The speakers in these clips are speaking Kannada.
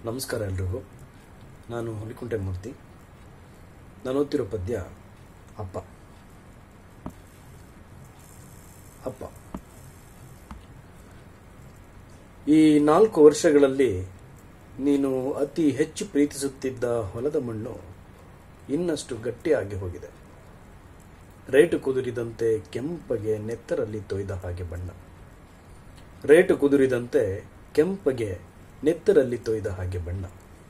ನಮಸ್ಕಾರ ಎಲ್ರಿಗೂ ನಾನು ಹುಲಿಕುಂಟೆ ಮೂರ್ತಿ ನಾನು ಓದ್ತಿರೋ ಪದ್ಯ ಅಪ್ಪ ಅಪ್ಪ ಈ ನಾಲ್ಕು ವರ್ಷಗಳಲ್ಲಿ ನೀನು ಅತಿ ಹೆಚ್ಚು ಪ್ರೀತಿಸುತ್ತಿದ್ದ ಹೊಲದ ಮಣ್ಣು ಇನ್ನಷ್ಟು ಗಟ್ಟಿಯಾಗಿ ಹೋಗಿದೆ ರೇಟು ಕುದುರಿದಂತೆ ಕೆಂಪಗೆ ನೆತ್ತರಲ್ಲಿ ತೊಯ್ದ ಹಾಗೆ ಬಣ್ಣ ರೇಟು ಕುದುರಿದಂತೆ ಕೆಂಪಗೆ ನೆತ್ತರಲ್ಲಿ ತೊಯ್ದ ಹಾಗೆ ಬಣ್ಣ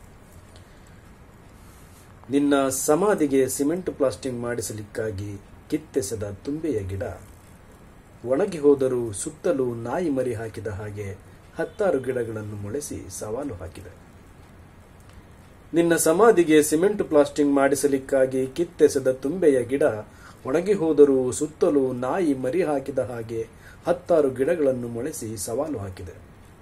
ನಿನ್ನ ಸಮಾಧಿಗೆ ಸಿಮೆಂಟ್ ಪ್ಲಾಸ್ಟಿಂಗ್ ಮಾಡಿಸಲಿಕ್ಕಾಗಿ ಕಿತ್ತೆಸೆದ ತುಂಬೆಯ ಗಿಡ ಒಣಗಿ ಹೋದರೂ ಸುತ್ತಲೂ ನಾಯಿ ಮರಿ ಹಾಕಿದ ಹಾಗೆ ಹತ್ತಾರು ಗಿಡಗಳನ್ನು ಮೊಳೆಸಿ ಸವಾಲು ಹಾಕಿದೆ ನಿನ್ನ ಸಮಾಧಿಗೆ ಸಿಮೆಂಟ್ ಪ್ಲಾಸ್ಟಿಂಗ್ ಮಾಡಿಸಲಿಕ್ಕಾಗಿ ಕಿತ್ತೆಸೆದ ತುಂಬೆಯ ಗಿಡ ಒಣಗಿ ಹೋದರೂ ಸುತ್ತಲೂ ನಾಯಿ ಮರಿ ಹಾಕಿದ ಹಾಗೆ ಹತ್ತಾರು ಗಿಡಗಳನ್ನು ಮೊಳೆಸಿ ಸವಾಲು ಹಾಕಿದೆ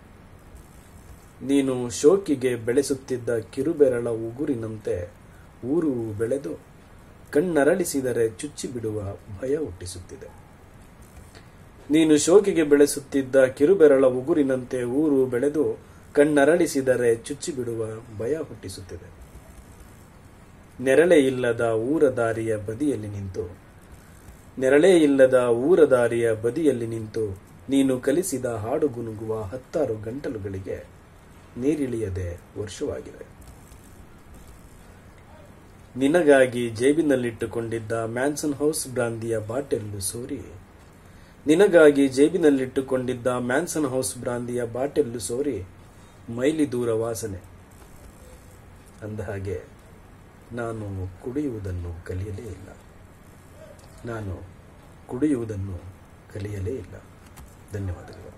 ನೀನು ಶೋಕಿಗೆ ಬೆಳೆಸುತ್ತಿದ್ದ ಕಿರುಬೆರಳ ಉಗುರಿನಂತೆ ಊರು ಬೆಳೆದು ಕಣ್ಣರಳಿಸಿದರೆ ಚುಚ್ಚಿ ಬಿಡುವ ಭಯ ಹುಟ್ಟಿಸುತ್ತಿದೆ ನೀನು ಶೋಕಿಗೆ ಬೆಳೆಸುತ್ತಿದ್ದ ಕಿರುಬೆರಳ ಉಗುರಿನಂತೆ ಊರು ಬೆಳೆದು ಕಣ್ಣರಳಿಸಿದರೆ ಚುಚ್ಚಿ ಬಿಡುವ ಭಯ ಹುಟ್ಟಿಸುತ್ತಿದೆ ನೆರಳೆ ಇಲ್ಲದ ಊರ ದಾರಿಯ ಬದಿಯಲ್ಲಿ ನಿಂತು ನೆರಳೇ ಇಲ್ಲದ ಊರ ದಾರಿಯ ಬದಿಯಲ್ಲಿ ನಿಂತು ನೀನು ಕಲಿಸಿದ ಹಾಡು ಗುನುಗುವ ಹತ್ತಾರು ಗಂಟಲುಗಳಿಗೆ ನೀರಿಳಿಯದೆ ವರ್ಷವಾಗಿದೆ ನಿನಗಾಗಿ ಜೇಬಿನಲ್ಲಿಟ್ಟುಕೊಂಡಿದ್ದ ಮ್ಯಾನ್ಸನ್ ಹೌಸ್ ಬ್ರಾಂದಿಯ ಬಾಟೆಲ್ಲು ಸೋರಿ ನಿನಗಾಗಿ ಜೇಬಿನಲ್ಲಿಟ್ಟುಕೊಂಡಿದ್ದ ಮ್ಯಾನ್ಸನ್ ಹೌಸ್ ಬ್ರಾಂದಿಯ ಬಾಟೆಲ್ಲು ಸೋರಿ ಮೈಲಿ ದೂರ ವಾಸನೆ ಅಂದ ಹಾಗೆ ನಾನು ಕುಡಿಯುವುದನ್ನು ಕಲಿಯಲೇ ಇಲ್ಲ ನಾನು ಕುಡಿಯುವುದನ್ನು ಕಲಿಯಲೇ ಇಲ್ಲ ಧನ್ಯವಾದಗಳು